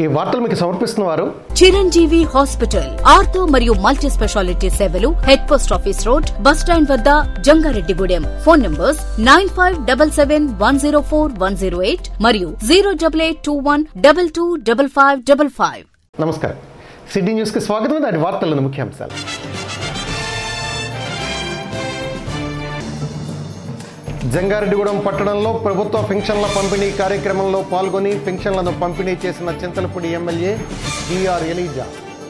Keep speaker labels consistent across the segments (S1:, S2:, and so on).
S1: ఈ వార్తలు మీకు సమర్పిస్తున్న వారు
S2: చిరంజీవి హాస్పిటల్ ఆర్థో మరియు మల్టీ స్పెషాలిటీ సేవలు head post office road bus stand వద్ద Jangareddygudem phone numbers nine five double seven one zero four one zero eight మరియు zero double eight two one double two double five double five
S1: నమస్కారం city న్యూస్కి స్వాగతం నాటి వార్తలను ముఖ్యాంశాలు జంగారెడ్డిగూడెం పట్టణంలో ప్రభుత్వ పెన్షన్ల పంపిణీ కార్యక్రమంలో పాల్గొని పెన్షన్లను పంపిణీ చేసిన Chintalapudi MLA TR ELISA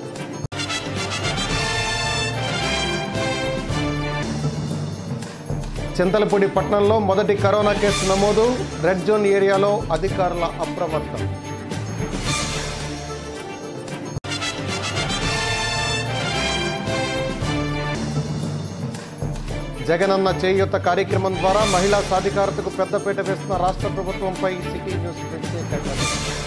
S1: Chintalapudi పట్టణంలో మొదటి కరోనా కేసు నమోదు రెడ్ జోన్ ఏరియాలో అధికారుల అప్రమత్తం జగనన్న చేయూత కార్యక్రమం ద్వారా మహిళా సాధికారతకు పెద్దపీట వేస్తున్న రాష్ట్ర ప్రభుత్వంపై సిటీ న్యూస్ ప్రత్యేక కథనం.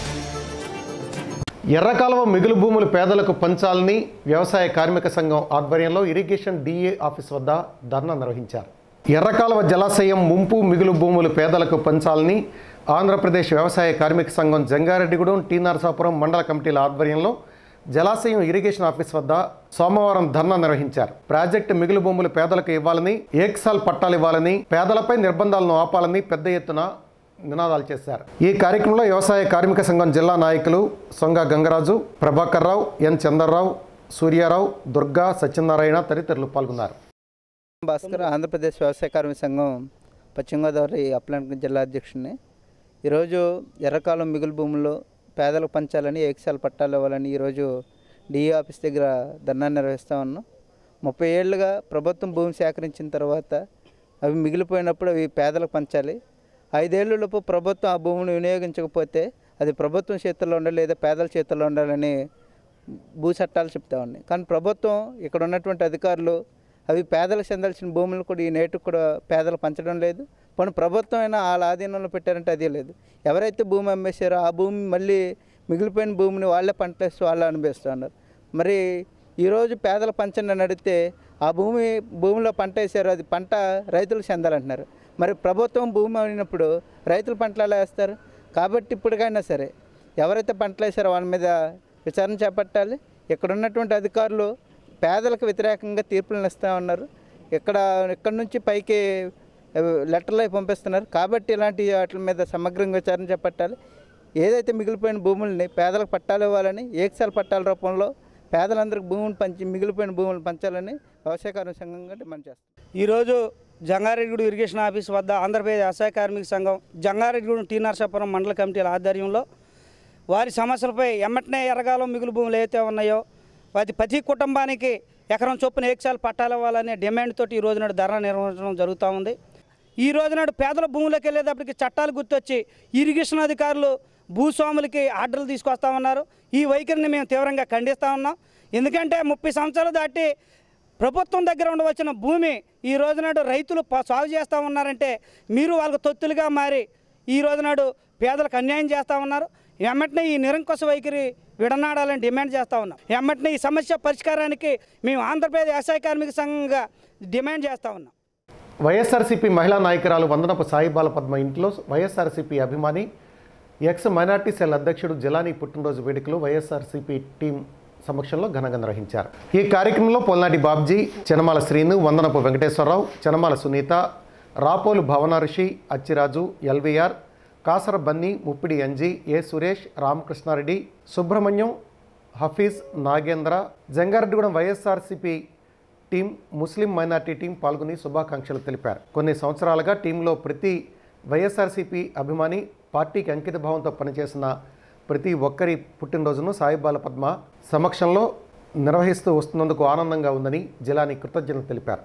S1: ఎర్రకాలువ మిగులు భూములు పేదలకు పంచాలని వ్యవసాయ కార్మిక సంఘం ఆధ్వర్యంలో ఇరిగేషన్ డిఏ ఆఫీస్ వద్ద ధర్నా నిర్వహించారు ఎర్రకాలువ జలాశయం ముంపు మిగులు భూములు పేదలకు పంచాలని ఆంధ్రప్రదేశ్ వ్యవసాయ కార్మిక సంఘం జంగారెడ్డిగూడెం టీ నరసాపురం మండల కమిటీల ఆధ్వర్యంలో జలాశయం ఇరిగేషన్ ఆఫీస్ వద్ద సోమవారం ధర్నా నిర్వహించారు ప్రాజెక్టు మిగులు భూములు పేదలకు ఇవ్వాలని ఏక్సాల్ పట్టాలు ఇవ్వాలని పేదలపై నిర్బంధాలను ఆపాలని పెద్ద ఎత్తున నినాదాలు చేశారు ఈ కార్యక్రమంలో వ్యవసాయ కార్మిక సంఘం జిల్లా నాయకులు సొంగ గంగరాజు ప్రభాకర్ రావు ఎన్ చంద్రరావు సూర్యారావు దుర్గా సత్యనారాయణ తదితరులు పాల్గొన్నారు
S3: భాస్కర్ ఆంధ్రప్రదేశ్ వ్యవసాయ కార్మిక సంఘం పశ్చిమ గోదావరి అప్లాంటి జిల్లా అధ్యక్షుడిని ఈరోజు ఎర్రకాలం మిగులు భూముల్లో పేదలకు పంచాలని ఏకశాల పట్టాలు ఇవ్వాలని ఈరోజు డిఈ ఆఫీస్ దగ్గర ధర్నా నిర్వహిస్తూ ఉన్నాం ముప్పై ఏళ్ళుగా ప్రభుత్వం భూమి సేకరించిన తర్వాత అవి మిగిలిపోయినప్పుడు అవి పేదలకు పంచాలి ఐదేళ్లలోపు ప్రభుత్వం ఆ భూమిని వినియోగించకపోతే అది ప్రభుత్వం చేతుల్లో ఉండాలి లేదా పేదల చేతుల్లో ఉండాలని భూ చట్టాలు చెప్తా ఉన్నాయి కానీ ప్రభుత్వం ఇక్కడ ఉన్నటువంటి అధికారులు అవి పేదలకు చెందాల్సిన భూములు కూడా ఈ నేటికి కూడా పేదలు పంచడం లేదు పోనీ ప్రభుత్వం అయినా వాళ్ళ ఆధీనంలో పెట్టారంటే అదే లేదు ఎవరైతే భూమి అమ్మేశారో ఆ భూమి మళ్ళీ మిగిలిపోయిన భూమిని వాళ్ళే పంటలేస్తూ వాళ్ళే అనుభవిస్తున్నారు మరి ఈరోజు పేదల పంచండి అని అడిగితే ఆ భూమి భూమిలో పంట వేసారు అది పంట రైతులకు చెందాలంటున్నారు మరి ప్రభుత్వం భూమి అయినప్పుడు రైతులు పంటలు ఎలా వేస్తారు కాబట్టి ఇప్పటికైనా సరే ఎవరైతే పంటలు వేసారో వాళ్ళ మీద విచారణ చేపట్టాలి ఇక్కడ ఉన్నటువంటి అధికారులు పేదలకు వ్యతిరేకంగా తీర్పులను ఇస్తూ ఉన్నారు ఇక్కడ ఇక్కడ నుంచి పైకి ఆ, లెటర్లు అవి పంపిస్తున్నారు కాబట్టి ఇలాంటి వాటి మీద సమగ్రంగా విచారణ చేపట్టాలి ఏదైతే మిగిలిపోయిన భూముల్ని పేదలకు పట్టాలు ఇవ్వాలని ఏకసాల పట్టాల రూపంలో పేదలందరికీ భూములు పంచి మిగిలిపోయిన భూములు పంచాలని వ్యవసాయ కార్మిక సంఘంగా డిమాండ్ చేస్తాం
S4: ఈరోజు జంగారెడ్డిగూడెం ఇరిగేషన్ ఆఫీస్ వద్ద ఆంధ్రప్రదేశ్ వ్యవసాయ కార్మిక సంఘం జంగారెడ్డిగూడెం టీ నరసాపురం మండల కమిటీల ఆధ్వర్యంలో వారి సమస్యలపై ఎమ్మటనే ఎరగాలం మిగులు భూములు ఏవైతే ఉన్నాయో వాటి ప్రతి కుటుంబానికి ఎకరం చొప్పున ఏకసాలు పట్టాలు ఇవ్వాలనే డిమాండ్ తోటి ఈ రోజు నాడు ధర్నా నిర్వహించడం జరుగుతూ ఉంది ఈ రోజు నాడు పేదల భూములకు వెళ్ళేటప్పటికి చట్టాలు గుర్తొచ్చి ఇరిగేషన్ అధికారులు భూస్వాములకి ఆర్డర్లు తీసుకొస్తా ఉన్నారు ఈ వైఖరిని మేము తీవ్రంగా ఖండిస్తూ ఉన్నాం ఎందుకంటే ముప్పై సంవత్సరాలు దాటి ప్రభుత్వం దగ్గర ఉండవచ్చిన భూమి ఈ రోజునాడు రైతులు ప- సాగు చేస్తూ ఉన్నారంటే మీరు వాళ్ళకు తొత్తులుగా మారి ఈ రోజునాడు పేదలకు అన్యాయం చేస్తూ ఉన్నారు ఎమ్మటనే ఈ నిరంకుశ వైఖరి విడనాడాలని డిమాండ్ చేస్తూ ఉన్నాం ఎమ్మటనే ఈ సమస్య పరిష్కారానికి మేము ఆంధ్రప్రదేశ్ వ్యవసాయ కార్మిక సంఘంగా డిమాండ్ చేస్తూ ఉన్నాం
S1: వైఎస్ఆర్సీపీ మహిళా నాయకురాలు వందనపు సాయిబాల పద్మ ఇంట్లో వైఎస్ఆర్సీపీ అభిమాని ఎక్స్ మైనార్టీ సెల్ అధ్యక్షుడు జలానీ పుట్టినరోజు వేడుకలు వైఎస్ఆర్సీపీ టీం సమక్షంలో ఘనంగా నిర్వహించారు ఈ కార్యక్రమంలో పొల్నాటి Babji చెనమాల Srinu వందనపు Venkateswararao చెనమాల Sunitha Rapolu Bhavana Rishi Achiraju LVR Kasara Bunny Muppidi Anji A Suresh Ramakrishna Reddy Subrahmanyam Hafeez Nagendra Jangareddygudem YSRCP team ముస్లిం మైనార్టీ టీం పాల్గొని శుభాకాంక్షలు తెలిపారు కొన్ని సంవత్సరాలుగా టీంలో ప్రతి వైఎస్ఆర్సీపీ అభిమాని పార్టీకి అంకిత భావంతో పనిచేసిన ప్రతి ఒక్కరి పుట్టినరోజును సాయిబాల పద్మ సమక్షంలో నిర్వహిస్తూ వస్తున్నందుకు ఆనందంగా ఉందని జిలాని కృతజ్ఞతలు తెలిపారు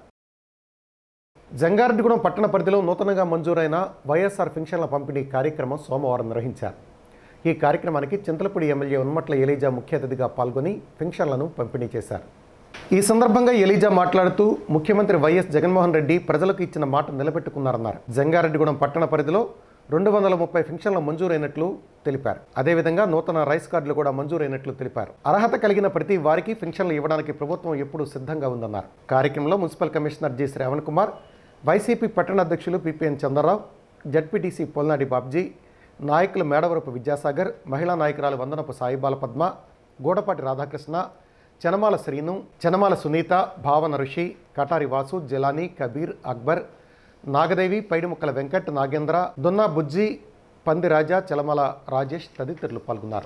S1: జంగారెడ్డిగూడెం పట్టణ పరిధిలో నూతనంగా మంజూరైన వైఎస్ఆర్ పెన్షన్ల పంపిణీ కార్యక్రమం సోమవారం నిర్వహించారు ఈ కార్యక్రమానికి చింతలపూడి ఎమ్మెల్యే ఉన్మట్ల ఎలీజా ముఖ్య అతిథిగా పాల్గొని పెన్షన్లను పంపిణీ చేశారు ఈ సందర్భంగా ఎలీజా మాట్లాడుతూ ముఖ్యమంత్రి వైఎస్ జగన్మోహన్ రెడ్డి ప్రజలకు ఇచ్చిన మాట నిలబెట్టుకున్నారన్నారు జంగారెడ్డిగూడెం పట్టణ పరిధిలో రెండు వందల ముప్పై పెన్షన్లు మంజూరైనట్లు తెలిపారు అదేవిధంగా నూతన రైస్ కార్డులు కూడా మంజూరైనట్లు తెలిపారు అర్హత కలిగిన ప్రతి వారికి పెన్షన్లు ఇవ్వడానికి ప్రభుత్వం ఎప్పుడూ సిద్ధంగా ఉందన్నారు కార్యక్రమంలో municipal commissioner G Shravan Kumar YCP పట్టణ అధ్యక్షులు పిపిఎన్ చంద్రరావు జడ్పీటీసీ పొల్నాడి బాబ్జీ నాయకులు మేడవరపు విద్యాసాగర్ మహిళా నాయకురాలు వందనపు సాయిబాల పద్మ గూడపాటి రాధాకృష్ణ చనమాల శ్రీను చనమాల సునీత భావన ఋషి కటారి వాసు జలాని కబీర్ అక్బర్ నాగదేవి పైడిముక్కల వెంకట్ నాగేంద్ర దున్నా బుజ్జి పందిరాజా చలమల రాజేష్ తదితరులు పాల్గొన్నారు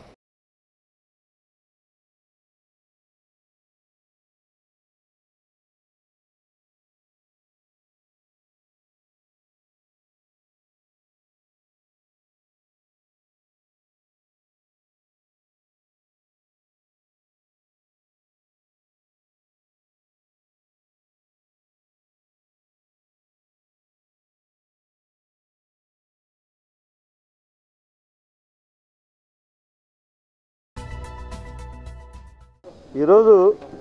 S5: ఈరోజు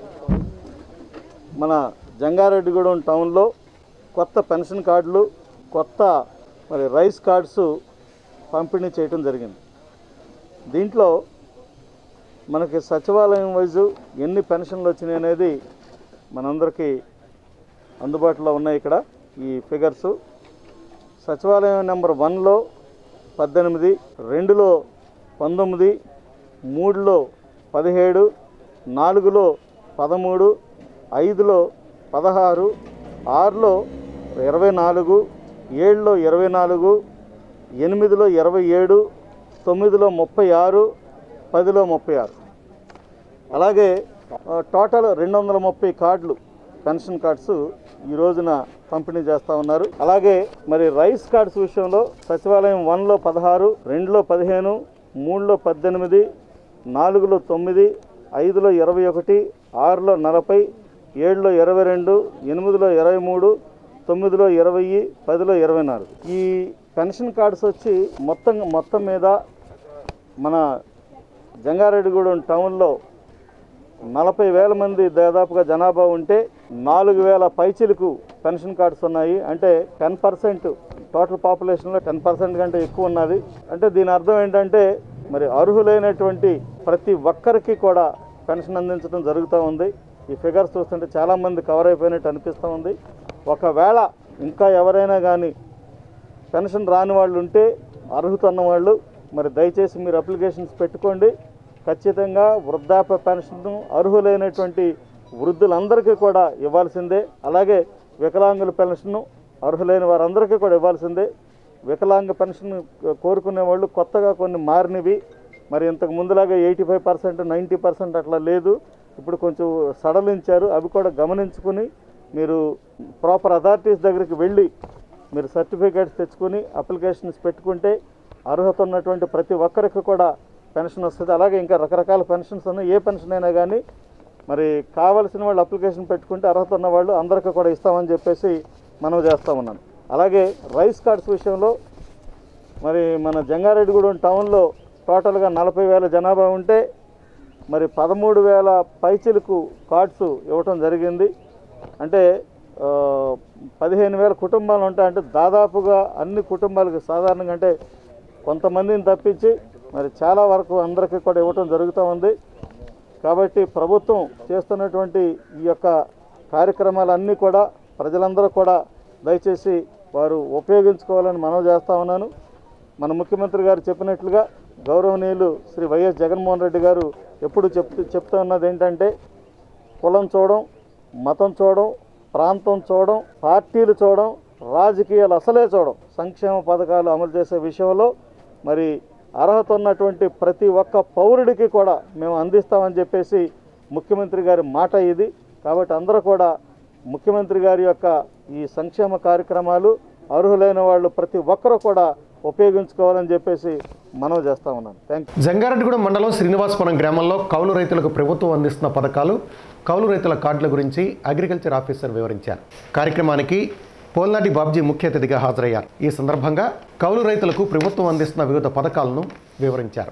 S5: మన జంగారెడ్డిగూడెం టౌన్లో కొత్త పెన్షన్ కార్డులు కొత్త మరి రైస్ కార్డ్స్ పంపిణీ చేయటం జరిగింది దీంట్లో మనకి సచివాలయం వైజు ఎన్ని పెన్షన్లు వచ్చినాయి అనేది మనందరికీ అందుబాటులో ఉన్నాయి ఇక్కడ ఈ ఫిగర్సు సచివాలయం నెంబర్ వన్లో పద్దెనిమిది రెండులో పంతొమ్మిది మూడులో పదిహేడు నాలుగులో పదమూడు ఐదులో పదహారు ఆరులో ఇరవై నాలుగు ఏడులో ఇరవై నాలుగు ఎనిమిదిలో ఇరవై ఏడు తొమ్మిదిలో ముప్పై ఆరు పదిలో ముప్పై ఆరు అలాగే ఆ, టోటల్ రెండు వందల ముప్పై కార్డులు పెన్షన్ కార్డ్స్ ఈ రోజున పంపిణీ చేస్తూ ఉన్నారు అలాగే మరి రైస్ కార్డ్స్ విషయంలో సచివాలయం వన్లో పదహారు రెండులో పదిహేను మూడులో పద్దెనిమిది నాలుగులో తొమ్మిది ఐదులో ఇరవై ఒకటి ఆరులో నలభై ఏడులో ఇరవై రెండు ఎనిమిదిలో ఇరవై మూడు తొమ్మిదిలో ఇరవై పదిలో ఇరవై నాలుగు ఈ పెన్షన్ కార్డ్స్ వచ్చి మొత్తం మొత్తం మీద మన జంగారెడ్డిగూడెం టౌన్లో నలభై వేల మంది దాదాపుగా జనాభా ఉంటే నాలుగు వేల పైచిలకు పెన్షన్ కార్డ్స్ ఉన్నాయి అంటే టెన్ పర్సెంట్ టోటల్ పాపులేషన్లో టెన్ పర్సెంట్ కంటే ఎక్కువ ఉన్నది అంటే దీని అర్థం ఏంటంటే మరి అర్హులైనటువంటి ప్రతి ఒక్కరికి కూడా పెన్షన్ అందించడం జరుగుతూ ఉంది ఈ ఫిగర్స్ చూస్తుంటే చాలామంది కవర్ అయిపోయినట్టు అనిపిస్తూ ఉంది ఒకవేళ ఇంకా ఎవరైనా కానీ పెన్షన్ రాని వాళ్ళు ఉంటే అర్హత ఉన్న వాళ్ళు మరి దయచేసి మీరు అప్లికేషన్స్ పెట్టుకోండి ఖచ్చితంగా వృద్ధాప్య పెన్షన్ అర్హులైనటువంటి వృద్ధులందరికీ కూడా ఇవ్వాల్సిందే అలాగే వికలాంగుల పెన్షన్ అర్హులైన వారందరికీ కూడా ఇవ్వాల్సిందే వికలాంగ పెన్షన్ కోరుకునే వాళ్ళు కొత్తగా కొన్ని మారినవి మరి ఇంతకు ముందులాగా eighty five percent ninety percent అట్లా లేదు ఇప్పుడు కొంచెం సడలించారు అవి కూడా గమనించుకుని మీరు ప్రాపర్ అథారిటీస్ దగ్గరికి వెళ్ళి మీరు సర్టిఫికేట్స్ తెచ్చుకొని అప్లికేషన్స్ పెట్టుకుంటే అర్హత ఉన్నటువంటి ప్రతి ఒక్కరికి కూడా పెన్షన్ వస్తుంది అలాగే ఇంకా రకరకాల పెన్షన్స్ ఉన్నాయి ఏ పెన్షన్ అయినా కానీ మరి కావాల్సిన వాళ్ళు అప్లికేషన్ పెట్టుకుంటే అర్హత ఉన్న వాళ్ళు అందరికీ కూడా ఇస్తామని చెప్పేసి మనం చేస్తా ఉన్నాను అలాగే రైస్ కార్డ్స్ విషయంలో మరి మన జంగారెడ్డిగూడెం టౌన్లో టోటల్గా నలభై వేల జనాభా ఉంటే మరి పదమూడు వేల పైచిలకు కార్డ్స్ ఇవ్వటం జరిగింది అంటే ఆ, పదిహేను వేల కుటుంబాలు ఉంటాయంటే దాదాపుగా అన్ని కుటుంబాలకు సాధారణంగా అంటే కొంతమందిని తప్పించి మరి చాలా వరకు అందరికీ కూడా ఇవ్వటం జరుగుతూ ఉంది కాబట్టి ప్రభుత్వం చేస్తున్నటువంటి ఈ యొక్క కార్యక్రమాలన్నీ కూడా ప్రజలందరూ కూడా దయచేసి వారు ఉపయోగించుకోవాలని మనం చేస్తా ఉన్నాను మన ముఖ్యమంత్రి గారు చెప్పినట్లుగా గౌరవనీయులు శ్రీ వైఎస్ జగన్మోహన్ రెడ్డి గారు ఎప్పుడు చెప్తూ చెప్తూ ఉన్నది ఏంటంటే కులం చూడడం మతం చూడడం ప్రాంతం చూడడం పార్టీలు చూడడం రాజకీయాలు అసలే చూడడం సంక్షేమ పథకాలు అమలు చేసే విషయంలో మరి అర్హత ఉన్నటువంటి ప్రతి ఒక్క పౌరుడికి కూడా మేము అందిస్తామని చెప్పేసి ముఖ్యమంత్రి గారి మాట ఇది కాబట్టి అందరూ కూడా ముఖ్యమంత్రి గారి యొక్క ఈ సంక్షేమ కార్యక్రమాలు అర్హులైన వాళ్ళు ప్రతి ఒక్కరూ కూడా ఉపయోగించుకోవాలని చెప్పేసి మనం చేస్తా ఉన్నాను థ్యాంక్ యూ
S1: జంగారెడ్డిగూడెం మండలం శ్రీనివాసపురం గ్రామంలో కౌలు రైతులకు ప్రభుత్వం అందిస్తున్న పథకాలు కౌలు రైతుల కార్డుల గురించి అగ్రికల్చర్ ఆఫీసర్ వివరించారు కార్యక్రమానికి పోల్నాటి బాబ్జీ ముఖ్య అతిథిగా హాజరయ్యారు ఈ సందర్భంగా కౌలు రైతులకు ప్రభుత్వం అందిస్తున్న వివిధ పథకాలను వివరించారు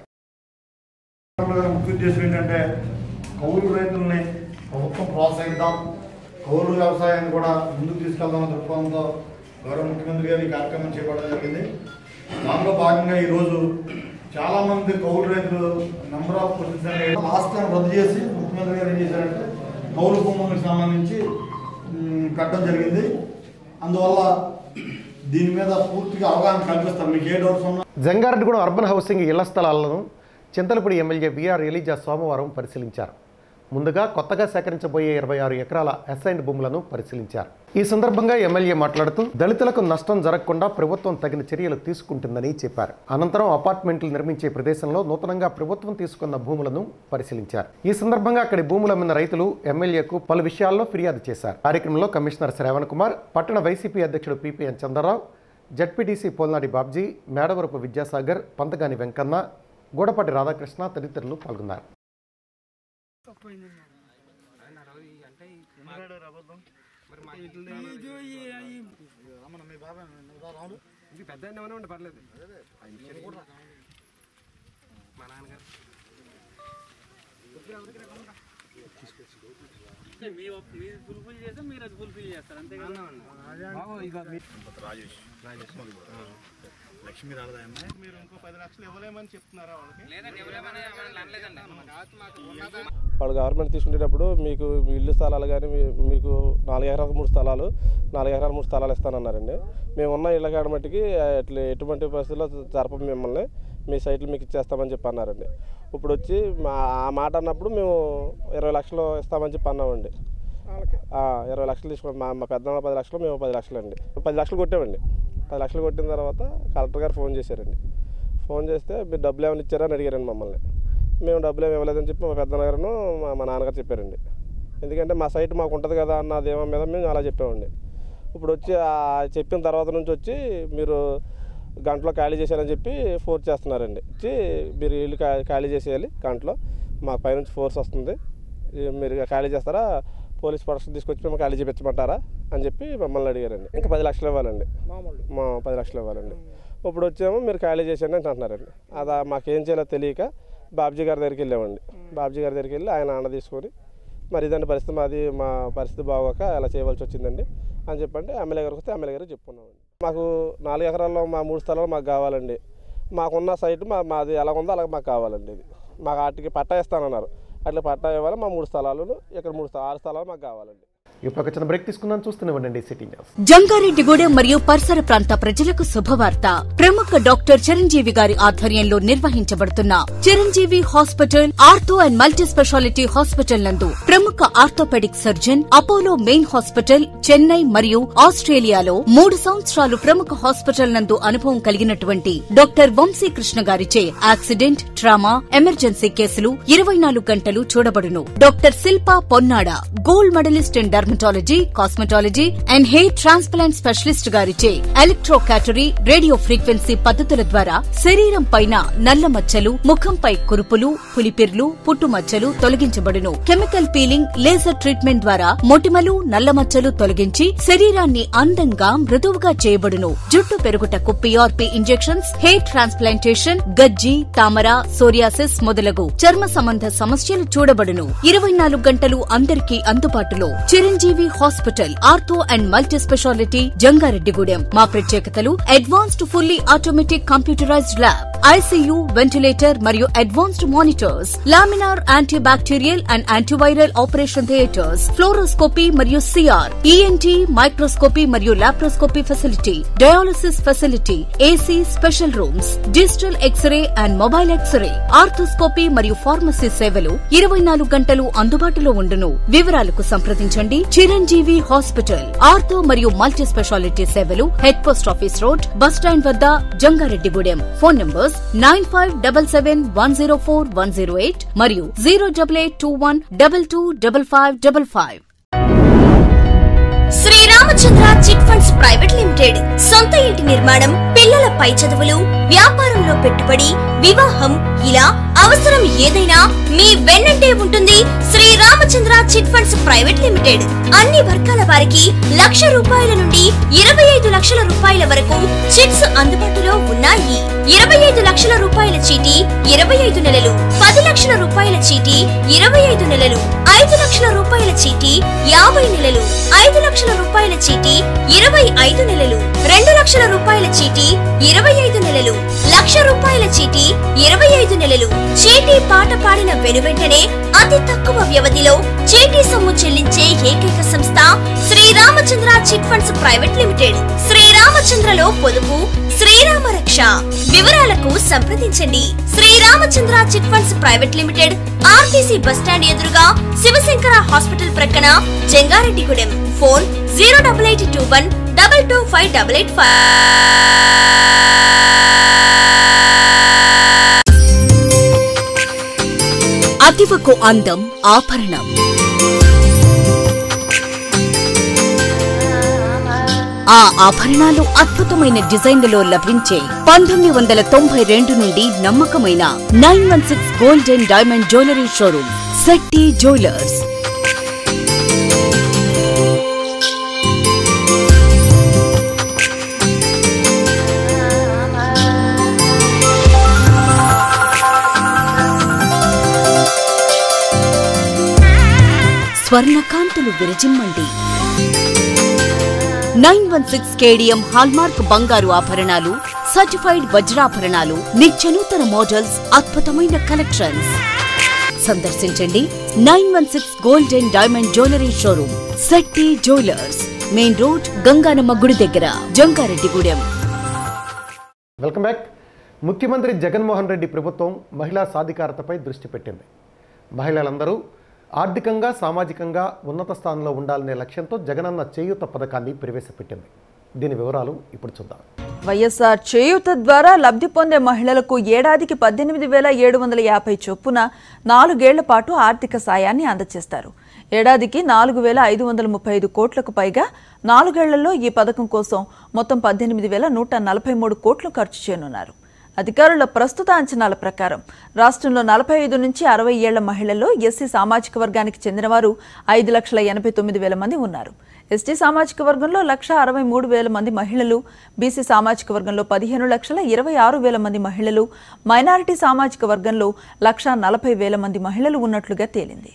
S6: గారి ముఖ్య ఉద్దేశం ఏంటంటే కౌలు రైతుల్ని ప్రభుత్వం ప్రోత్సహిద్దాం కౌలు వ్యవసాయాన్ని కూడా ముందుకు తీసుకెళ్దాం దృక్పథంతో గౌరవ ముఖ్యమంత్రి గారు ఈ కార్యక్రమం చేపట్టడం జరిగింది దాంట్లో భాగంగా ఈరోజు చాలా మంది కౌలు రైతులు నెంబర్ ఆఫ్ క్వశ్చన్స్ అనేవి లాస్ట్ టైం రద్దు చేసి ముఖ్యమంత్రి గారు ఏం చేశారంటే కౌలు భూములకు సంబంధించి మ్, కట్టడం జరిగింది అందువల్ల దీని మీద పూర్తిగా అవగాహన కల్పిస్తారు మీకు ఏ డౌట్స్ ఉన్నా
S1: జంగారెడ్డిగూడెం అర్బన్ హౌసింగ్ ఇళ్ల స్థలాలను చింతలపూడి ఎమ్మెల్యే విఆర్ ఎలిజా సోమవారం పరిశీలించారు ముందుగా కొత్తగా సేకరించబోయే ఇరవై ఆరు ఎకరాల అసైన్డ్ భూములను పరిశీలించారు ఈ సందర్భంగా ఎమ్మెల్యే మాట్లాడుతూ దళితులకు నష్టం జరగకుండా ప్రభుత్వం తగిన చర్యలు తీసుకుంటుందని చెప్పారు అనంతరం అపార్ట్మెంట్లు నిర్మించే ప్రదేశంలో నూతనంగా ప్రభుత్వం తీసుకున్న భూములను పరిశీలించారు ఈ సందర్భంగా అక్కడి భూములు అమ్మిన రైతులు ఎమ్మెల్యేకు పలు విషయాల్లో ఫిర్యాదు చేశారు కార్యక్రమంలో కమిషనర్ శ్రావణ్ కుమార్ పట్టణ వైసీపీ అధ్యక్షుడు పిపిఎన్ చంద్రరావు జడ్పీటీసీ పోల్నాడి బాబ్జీ మేడవరపు విద్యాసాగర్ పంతగాని వెంకన్న గూడపాటి రాధాకృష్ణ తదితరులు పాల్గొన్నారు
S6: లక్ష్మీ రాలదాయమ్మ మీరు ఇంకో పది లక్షలు ఇవ్వలేమని చెప్తున్నారా వాళ్ళకి
S7: వాళ్ళు గవర్నమెంట్ తీసుకునేటప్పుడు మీకు మీ ఇల్లు స్థలాలు కానీ మీ- మీకు నాలుగు ఎకరాలకు మూడు స్థలాలు నాలుగు ఎకరాలు మూడు స్థలాలు ఇస్తానన్నారండి మేము ఉన్న ఇళ్ళ కాడ మట్టికి అట్లా ఎటువంటి పరిస్థితుల్లో జరపం మిమ్మల్ని మీ సైట్లు మీకు ఇచ్చేస్తామని చెప్పి అన్నారండి ఇప్పుడు వచ్చి మా ఆ మాట అన్నప్పుడు మేము ఇరవై లక్షలు ఇస్తామని చెప్పి అన్నామండి ఆ, ఇరవై లక్షలు తీసుకున్నాం మా మా పెద్ద పది లక్షలు మేము పది లక్షలు అండి పది లక్షలు కొట్టామండి పది లక్షలు కొట్టిన తర్వాత కలెక్టర్ గారు ఫోన్ చేశారండి ఫోన్ చేస్తే మీరు డబ్బులు ఏమైనా ఇచ్చారా అని అడిగారండి మమ్మల్ని మేము డబ్బులు ఏమి ఇవ్వలేదని చెప్పి మా పెద్దనగారును మా మా నాన్నగారు చెప్పారండి ఎందుకంటే మా సైట్ మాకు ఉంటుంది కదా అన్న దేవం మీద మేము అలా చెప్పామండి ఇప్పుడు వచ్చి ఆ చెప్పిన తర్వాత నుంచి వచ్చి మీరు గంటలో ఖాళీ చేశారని చెప్పి ఫోర్స్ చేస్తున్నారండి వచ్చి మీరు ఇల్లు ఖా- ఖాళీ చేసేయాలి గంటలో మా పైనుంచి ఫోర్స్ వస్తుంది ఈ మీరు ఖాళీ చేస్తారా పోలీస్ ప్రొడక్షన్ తీసుకొచ్చి మేము ఖాళీ చేయించమంటారా అని చెప్పి మమ్మల్ని అడిగారండి ఇంకా పది లక్షలు ఇవ్వాలండి మా పది లక్షలు ఇవ్వాలండి ఇప్పుడు వచ్చేమో మీరు ఖాళీ చేసేయండి అని అంటున్నారండి అది మాకేం చేయాలో తెలియక బాబ్జీ గారి దగ్గరికి వెళ్ళామండి బాబ్జీ గారి దగ్గరికి వెళ్ళి ఆయన ఆన తీసుకొని మరి ఇదండి పరిస్థితి మాది మా పరిస్థితి బాగోక అలా చేయవలసి వచ్చిందండి అని చెప్పంటే ఎమ్మెల్యే గారికి వస్తే ఎమ్మెల్యే గారు చెప్పుకున్నామండి మాకు నాలుగు ఎకరాల్లో మా మూడు స్థలాలు మాకు కావాలండి మాకున్న సైట్ మా మాది ఎలా ఉందో అలాగ మాకు కావాలండి ఇది మాకు వాటికి పట్టా ఇస్తానన్నారు అట్లా పట్టా ఇవ్వాలి మా మూడు స్థలాలు ఇక్కడ మూడు స్థ- ఆరు స్థలాలు మాకు కావాలండి
S1: ఇప్పుడు ఒక చిన్న బ్రేక్ తీసుకుందాం చూస్తూనే సిటీ న్యూస్
S2: జంగారెడ్డిగూడెం మరియు పరిసర ప్రాంత ప్రజలకు శుభవార్త ప్రముఖ డాక్టర్ చిరంజీవి గారి ఆధ్వర్యంలో నిర్వహించబడుతున్న Chiranjeevi hospital ortho and multi speciality hospital నందు ప్రముఖ orthopaedic surgeon Apollo main hospital Chennai మరియు ఆస్ట్రేలియాలో మూడు సంవత్సరాలు ప్రముఖ హాస్పిటల్ నందు అనుభవం కలిగినటువంటి డాక్టర్ వంశీకృష్ణ గారిచే యాక్సిడెంట్ ట్రామా ఎమర్జెన్సీ కేసులు ఇరవై నాలుగు గంటలు చూడబడును doctor Shilpa Ponnada gold medalist in dermatology cosmetology and hair transplant specialist గారిచే ఎలక్ట్రో క్యాటరీ రేడియో ఫ్రీక్వెన్సీ పద్ధతుల ద్వారా శరీరం పైన నల్ల మచ్చలు ముఖంపై కురుపులు పులిపిర్లు పుట్టుమచ్చలు తొలగించబడును కెమికల్ పీలింగ్ లేజర్ ట్రీట్మెంట్ ద్వారా మొటిమలు నల్ల మచ్చలు తొలగించి శరీరాన్ని అందంగా మృదువుగా చేయబడును జుట్టు పెరుగుటకు పిఆర్పి ఇంజెక్షన్స్ హెయిర్ ట్రాన్స్ప్లాంటేషన్ గజ్జి తామర సోరియాసిస్ మొదలగు చర్మ సంబంధ సమస్యలు చూడబడును ఇరవై నాలుగు గంటలు అందరికీ అందుబాటులో Chiranjeevi hospital ortho and multi speciality Jangareddygudem మా ప్రత్యేకతలు advanced fully automatic computerised lab ICU ventilator మరియు advanced monitors laminar anti bacterial and antiviral operation theatres fluoroscopy మరియు సిఆర్ ఈఎన్టీ మైక్రోస్కోపీ మరియు laparoscopy facility dialysis facility AC special rooms digital X-ray and mobile X-ray arthroscopy మరియు pharmacy సేవలు ఇరవై నాలుగు గంటలు అందుబాటులో ఉండును వివరాలకు సంప్రదించండి చిరంజీవి హాస్పిటల్ ఆర్థో మరియు మల్టీ స్పెషాలిటీ సేవలు head post office road bus stand వద్ద Jangareddygudem phone numbers nine five double seven one zero four one zero eight మరియు zero double eight two one double two double five double five
S8: Sriramachandra chit funds private limited సొంత ఇంటి నిర్మాణం పిల్లల పై చదువులు వ్యాపారంలో పెట్టుబడి వివాహం ఇలా అవసరం ఏదైనా మీ వెన్నంటే ఉంటుంది Sri Ramachandra chit funds private limited అన్ని వర్గాల వారికి లక్ష రూపాయల నుండి ఇరవై ఐదు లక్షల రూపాయల వరకు చిట్స్ అందుబాటులో ఉన్నాయి ఇరవై ఐదు లక్షల రూపాయల చీటీ ఇరవై ఐదు నెలలు పది లక్షల రూపాయల చీటీ ఇరవై ఐదు నెలలు ఐదు లక్షల రూపాయల చీటీ యాభై నెలలు ఐదు లక్షల రూపాయల చీటీ ఇరవై ఐదు నెలలు రెండు లక్షల రూపాయల చీటీ ఇరవై ఐదు నెలలు లక్ష రూపాయల చీటీ ఇరవై ఐదు నెలలు చీటీ పాట పాడిన వెనువెంటనే అతి తక్కువ వ్యవధిలో చీటీ సొమ్ము చెల్లించే ఏకైక సంస్థ Sriramachandra chit funds private limited Srirama శ్రీరామచంద్రలో పొదుపు శ్రీరామ రక్ష వివరాలకు సంప్రదించండి Sriramachandra chit funds private limited RTC bus stand ఎదురుగా శివశంకర హాస్పిటల్ ప్రక్కన Jangareddygudem phone zero double eight two one double two five double eight five
S2: అతివకు అందం ఆభరణం ఆ ఆభరణాలు అద్భుతమైన డిజైన్లలో లభించే పంతొమ్మిది వందల తొంభై రెండు నుండి నమ్మకమైన nine one six gold and diamond jewellery showroom Shetty jewellers స్వర్ణకాంతులు విరజిమ్మండి nine one six KDM hallmark బంగారు ఆభరణాలు సర్టిఫైడ్ వజ్రాభరణాలు నిత్యనూతన మోడల్స్ అద్భుతమైన కలెక్షన్స్ సందర్శించండి nine one six gold and diamond jewellery showroom Shetty jewellers main road Ganganamma గుడి దగ్గర జంగారెడ్డిగూడెం
S1: వెల్కమ్ బ్యాక్ ముఖ్యమంత్రి జగన్మోహన్ రెడ్డి ప్రభుత్వం మహిళా సాధికారతపై దృష్టి పెట్టింది మహిళలందరూ ఆర్థికంగా సామాజికంగా ఉన్నత స్థానంలో ఉండాలనే లక్ష్యంతో జగనన్న చేయూత పథకాన్ని ప్రవేశపెట్టింది దీని వివరాలు ఇప్పుడు చూద్దాం
S9: వైఎస్ఆర్ చేయూత ద్వారా లబ్ధి పొందే మహిళలకు ఏడాదికి పద్దెనిమిది వేల ఏడు వందల యాభై చొప్పున నాలుగేళ్ల పాటు ఆర్థిక సాయాన్ని అందజేస్తారు ఏడాదికి నాలుగు వేల ఐదు వందల ముప్పై ఐదు కోట్లకు పైగా నాలుగేళ్లలో ఈ పథకం కోసం మొత్తం పద్దెనిమిది వేల నూట నలభై మూడు కోట్లు ఖర్చు చేయనున్నారు అధికారుల ప్రస్తుత అంచనాల ప్రకారం రాష్ట్రంలో నలభై ఐదు నుంచి అరవై ఏళ్ల మహిళల్లో ఎస్సీ సామాజిక వర్గానికి చెందినవారు ఐదు లక్షల ఎనభై తొమ్మిది వేల మంది ఉన్నారు ఎస్టీ సామాజిక వర్గంలో లక్ష అరవై మూడు వేల మంది మహిళలు బీసీ సామాజిక వర్గంలో పదిహేను లక్షల ఇరవై ఆరు వేల మంది మహిళలు మైనారిటీ సామాజిక వర్గంలో లక్ష నలభై వేల మంది మహిళలు ఉన్నట్లుగా తేలింది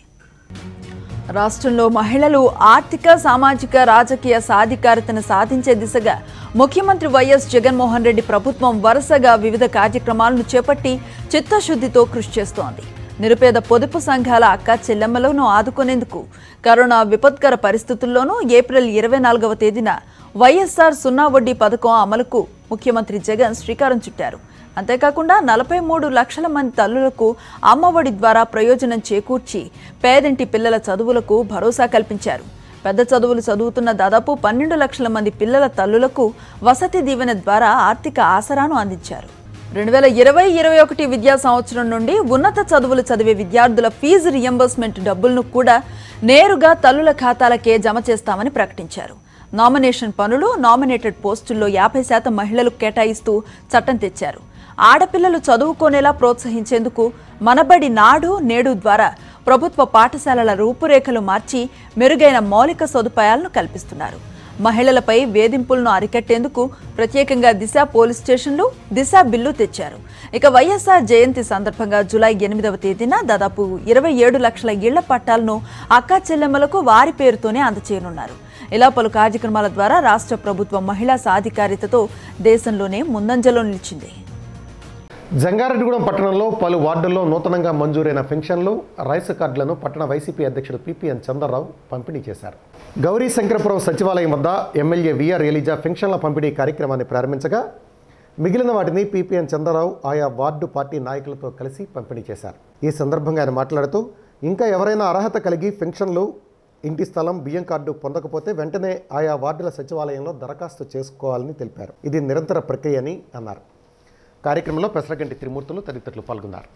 S9: రాష్ట్రంలో మహిళలు ఆర్థిక సామాజిక రాజకీయ సాధికారతను సాధించే దిశగా ముఖ్యమంత్రి వైఎస్ జగన్మోహన్ రెడ్డి ప్రభుత్వం వరుసగా వివిధ కార్యక్రమాలను చేపట్టి చిత్తశుద్ధితో కృషి చేస్తోంది నిరుపేద పొదుపు సంఘాల అక్క చెల్లెమ్మలను ఆదుకునేందుకు కరోనా విపత్కర పరిస్థితుల్లోనూ ఏప్రిల్ ఇరవై నాలుగవ తేదీన వైఎస్ఆర్ సున్నా వడ్డీ పథకం అమలుకు ముఖ్యమంత్రి జగన్ శ్రీకారం చుట్టారు అంతేకాకుండా నలభై మూడు లక్షల మంది తల్లులకు అమ్మఒడి ద్వారా ప్రయోజనం చేకూర్చి పేదింటి పిల్లల చదువులకు భరోసా కల్పించారు పెద్ద చదువులు చదువుతున్న దాదాపు పన్నెండు లక్షల మంది పిల్లల తల్లులకు వసతి దీవెన ద్వారా ఆర్థిక ఆసరాను అందించారు రెండు వేల ఇరవై ఇరవై ఒకటి విద్యా సంవత్సరం నుండి ఉన్నత చదువులు చదివే విద్యార్థుల ఫీజు రియంబర్స్మెంట్ డబ్బులను కూడా నేరుగా తల్లుల ఖాతాలకే జమ చేస్తామని ప్రకటించారు నామినేషన్ పనులు నామినేటెడ్ పోస్టుల్లో యాభై శాతం మహిళలకు కేటాయిస్తూ చట్టం తెచ్చారు ఆడపిల్లలు చదువుకోనేలా ప్రోత్సహించేందుకు మనబడి నాడు నేడు ద్వారా ప్రభుత్వ పాఠశాలల రూపురేఖలు మార్చి మెరుగైన మౌలిక సదుపాయాలను కల్పిస్తున్నారు మహిళలపై వేధింపులను అరికట్టేందుకు ప్రత్యేకంగా దిశ పోలీస్ స్టేషన్లు దిశ బిల్లు తెచ్చారు ఇక వైఎస్ఆర్ జయంతి సందర్భంగా జులై ఎనిమిదవ తేదీన దాదాపు ఇరవై ఏడు లక్షల ఇళ్ల పట్టాలను అక్కా చెల్లెమ్మలకు వారి పేరుతోనే అందచేయనున్నారు ఇలా పలు కార్యక్రమాల ద్వారా రాష్ట్ర ప్రభుత్వం మహిళా సాధికారితతో దేశంలోనే ముందంజలో నిలిచింది
S1: జంగారెడ్డిగూడెం పట్టణంలో పలు వార్డుల్లో నూతనంగా మంజూరైన పెన్షన్లు రైస్ కార్డులను పట్టణ వైసీపీ అధ్యక్షుడు పిపిఎన్ చంద్రరావు పంపిణీ చేశారు గౌరీ శంకరపురం సచివాలయం వద్ద ఎమ్మెల్యే విఆర్ ఎలిజా పెన్షన్ల పంపిణీ కార్యక్రమాన్ని ప్రారంభించగా మిగిలిన వాటిని పిపిఎన్ చంద్రరావు ఆయా వార్డు పార్టీ నాయకులతో కలిసి పంపిణీ చేశారు ఈ సందర్భంగా ఆయన మాట్లాడుతూ ఇంకా ఎవరైనా అర్హత కలిగి పెన్షన్లు ఇంటి స్థలం బియ్యం కార్డు పొందకపోతే వెంటనే ఆయా వార్డుల సచివాలయంలో దరఖాస్తు చేసుకోవాలని తెలిపారు ఇది నిరంతర ప్రక్రియ అని అన్నారు కార్యక్రమంలో పెసరగంటి త్రిమూర్తులు తదితరులు పాల్గొన్నారు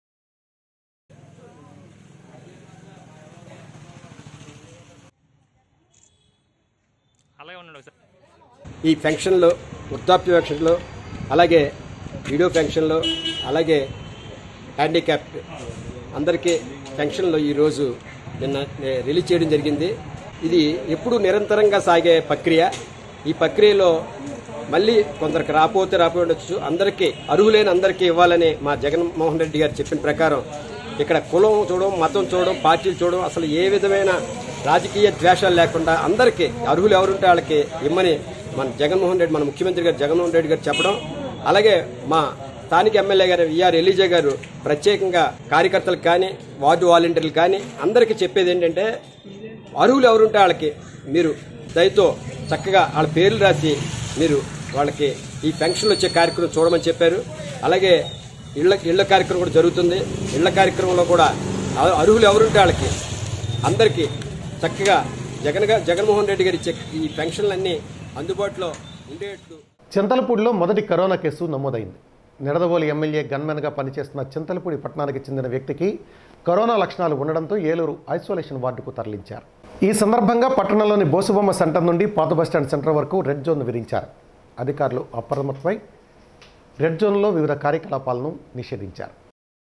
S10: ఈ పెన్షన్లు వృద్ధాప్య పెన్షన్లు అలాగే వీడియో పెన్షన్లు అలాగే హ్యాండిక్యాప్డ్ అందరికీ పెన్షన్లు ఈరోజు నిన్న ఏ, రిలీజ్ చేయడం జరిగింది ఇది ఎప్పుడు నిరంతరంగా సాగే ప్రక్రియ ఈ ప్రక్రియలో మళ్ళీ కొందరికి రాపోతే రాపోయి ఉండొచ్చు అందరికీ అర్హులైన అందరికీ ఇవ్వాలని మా జగన్మోహన్ రెడ్డి గారు చెప్పిన ప్రకారం ఇక్కడ కులం చూడడం మతం చూడడం పార్టీలు చూడడం అసలు ఏ విధమైన రాజకీయ ద్వేషాలు లేకుండా అందరికీ అర్హులు ఎవరుంటే వాళ్ళకి ఇమ్మని మన జగన్మోహన్ రెడ్డి మన ముఖ్యమంత్రి గారు జగన్మోహన్ రెడ్డి గారు చెప్పడం అలాగే మా స్థానిక ఎమ్మెల్యే గారు విఆర్ ఎలిజా గారు ప్రత్యేకంగా కార్యకర్తలకు కానీ వార్డు వాలంటీర్లు కానీ అందరికీ చెప్పేది ఏంటంటే అర్హులు ఎవరుంటే వాళ్ళకి మీరు దయతో చక్కగా వాళ్ళ పేర్లు రాసి మీరు వాళ్ళకి ఈ పెన్షన్లు వచ్చే కార్యక్రమం చూడమని చెప్పారు అలాగే ఇళ్ల ఇళ్ల కార్యక్రమం కూడా జరుగుతుంది ఇళ్ల కార్యక్రమంలో కూడా అ- అర్హులు ఎవరుంటే వాళ్ళకి అందరికీ చక్కగా జగన్ గా జగన్మోహన్ రెడ్డి గారి ఇచ్చే ఈ పెన్షన్లన్నీ అందుబాటులో ఉండేట్లు
S1: చింతలపూడిలో మొదటి కరోనా కేసు నమోదైంది నిడదవోలు ఎమ్మెల్యే గన్మెన్గా పనిచేస్తున్న చింతలపూడి పట్టణానికి చెందిన వ్యక్తికి కరోనా లక్షణాలు ఉండడంతో ఏలూరు ఐసోలేషన్ వార్డుకు తరలించారు ఈ సందర్భంగా పట్టణంలోని బోసుబొమ్మ సెంటర్ నుండి పాత బస్టాండ్ సెంటర్ వరకు రెడ్ జోన్ విధించారు అధికారులు అప్రమత్తమై రెడ్ జోన్లో వివిధ కార్యకలాపాలను నిషేధించారు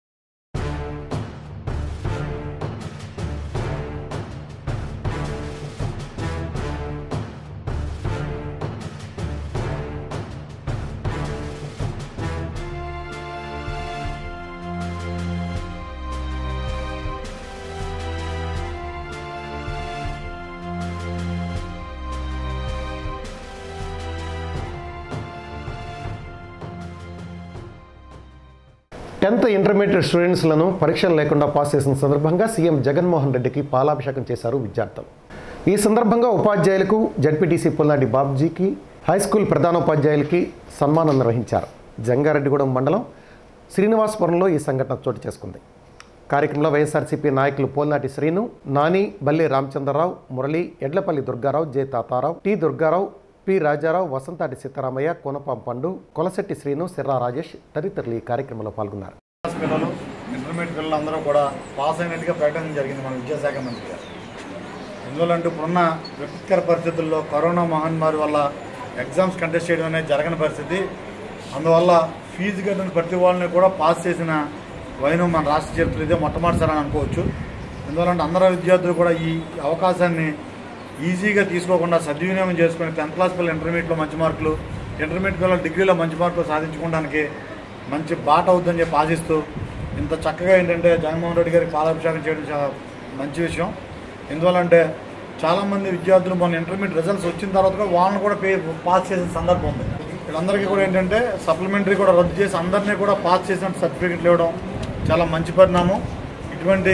S1: టెన్త్ ఇంటర్మీడియట్ స్టూడెంట్స్లను పరీక్షలు లేకుండా పాస్ చేసిన సందర్భంగా సీఎం జగన్మోహన్ రెడ్డికి పాలాభిషేకం చేశారు విద్యార్థులు ఈ సందర్భంగా ఉపాధ్యాయులకు జడ్పీటీసీ పుల్లాడి బాబ్జీకి హై స్కూల్ ప్రధానోపాధ్యాయులకి సన్మానం నిర్వహించారు జంగారెడ్డిగూడెం మండలం శ్రీనివాసపురంలో ఈ సంఘటన చోటు చేసుకుంది కార్యక్రమంలో వైఎస్ఆర్సీపీ నాయకులు Polnati Srinu Nani Balli Ramachandrarao Murali Edlapalli Durgarao J Tatarao T Durgarao P Rajarao Vasanthati Sitaramayya Konapam Pandu Kolasetti Srinu సిర్రా Rajesh తదితరులు ఈ కార్యక్రమంలో పాల్గొన్నారు
S6: క్లాస్ పిల్లలు ఇంటర్మీడియట్ పిల్లలు అందరూ కూడా పాస్ అయినట్టుగా ప్రకటన జరిగింది మన విద్యాశాఖ మంత్రి గారు ఎందువల్లంటే ఇప్పుడున్న విపత్కర పరిస్థితుల్లో కరోనా మహమ్మారి వల్ల ఎగ్జామ్స్ కంటెస్ట్ చేయడం అనేది జరగని పరిస్థితి అందువల్ల ఫీజు కట్టిన ప్రతి వాళ్ళని కూడా పాస్ చేసిన వైనం మన రాష్ట్ర చరిత్ర ఇదే మొట్టమొదటిసారి అని అనుకోవచ్చు ఎందువల్లంటే అందరూ విద్యార్థులు కూడా ఈ అవకాశాన్ని ఈజీగా తీసుకోకుండా సద్వినియోగం చేసుకుని టెన్త్ క్లాస్ పిల్లలు ఇంటర్మీడియట్లో మంచి మార్కులు ఇంటర్మీడియట్ పిల్లలు డిగ్రీలో మంచి మార్కులు సాధించుకోవడానికి మంచి బాట అవుతుందని చెప్పి ఆశిస్తూ ఇంత చక్కగా ఏంటంటే జగన్మోహన్ రెడ్డి గారికి పాలాభిషేకం చేయడం చాలా మంచి విషయం ఎందువల్లంటే చాలామంది విద్యార్థులు మన ఇంటర్మీడియట్ రిజల్ట్స్ వచ్చిన తర్వాత కూడా వాళ్ళని కూడా పే పాస్ చేసిన సందర్భం ఉంది వీళ్ళందరికీ కూడా ఏంటంటే సప్లిమెంటరీ కూడా రద్దు చేసి అందరినీ కూడా పాస్ చేసిన సర్టిఫికెట్లు ఇవ్వడం చాలా మంచి పరిణామం ఇటువంటి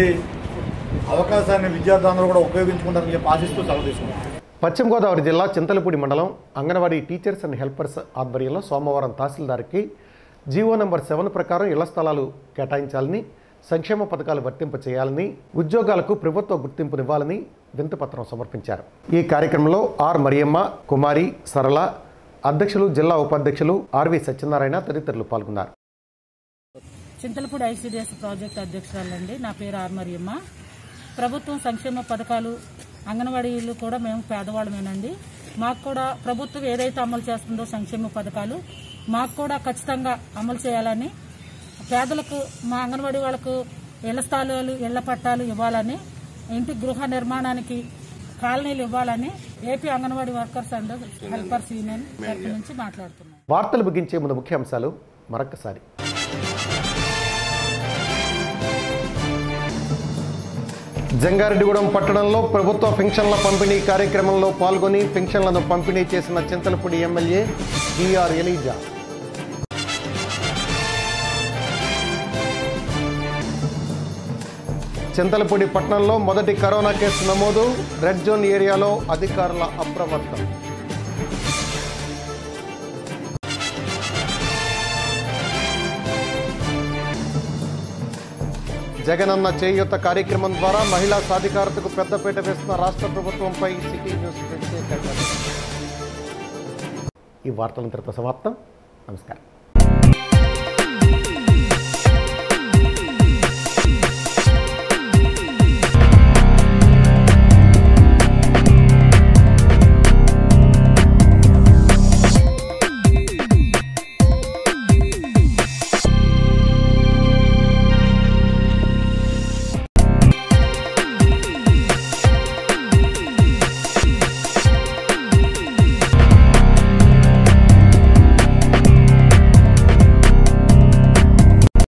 S6: అవకాశాన్ని విద్యార్థులందరూ కూడా ఉపయోగించుకుంటారని చెప్పి ఆశిస్తూ సెలవు తీసుకున్నాం
S1: పశ్చిమ గోదావరి జిల్లా చింతలపూడి మండలం అంగన్వాడీ టీచర్స్ అండ్ హెల్పర్స్ ఆధ్వర్యంలో సోమవారం తహసీల్దార్కి జీవో నెంబర్ సెవెన్ ప్రకారం ఇళ్ల స్థలాలు కేటాయించాలని సంక్షేమ పథకాలు వర్తింపచేయాలని ఉద్యోగాలకు ప్రభుత్వ గుర్తింపునివ్వాలని వింతపత్రం సమర్పించారు ఈ కార్యక్రమంలో ఆర్ మరియమ్మ కుమారి సరళ అధ్యక్షులు జిల్లా ఉపాధ్యక్షులు ఆర్వి సత్యనారాయణ తదితరులు పాల్గొన్నారు
S11: చింతలపూడి ఐసీడీఎస్ ప్రాజెక్ట్ అధ్యక్షురాలండి నా పేరు ఆర్ మరియమ్మ ప్రభుత్వం సంక్షేమ పథకాలు అంగన్వాడీలు కూడా మేము పేదవాళ్ళమేనండి మాకు కూడా ప్రభుత్వం ఏదైతే అమలు చేస్తుందో సంక్షేమ పథకాలు మాకు కూడా ఖచ్చితంగా అమలు చేయాలని పేదలకు మా అంగన్వాడీ వాళ్ళకు ఇళ్ల స్థలాలు ఇళ్ల పట్టాలు ఇవ్వాలని ఇంటి గృహ నిర్మాణానికి కాలనీలు ఇవ్వాలని AP Anganwadi workers and helpers union తరఫు నుంచి మాట్లాడుతున్నాం
S1: వార్తలు ముగించే ముందు ముఖ్యాంశాలు మరొకసారి జంగారెడ్డిగూడెం పట్టణంలో ప్రభుత్వ పెన్షన్ల పంపిణీ కార్యక్రమంలో పాల్గొని పెన్షన్లను పంపిణీ చేసిన Chintalapudi MLA TR ELISA Chintalapudi పట్టణంలో మొదటి కరోనా కేసు నమోదు రెడ్ జోన్ ఏరియాలో అధికారుల అప్రమత్తం జగనన్న చేయూత కార్యక్రమం ద్వారా మహిళా సాధికారతకు పెద్దపీట వేస్తున్న రాష్ట్ర ప్రభుత్వంపై సిటీ న్యూస్ ప్రత్యేక కథనం. ఈ వార్తలంతటితో సమాప్తం నమస్కారం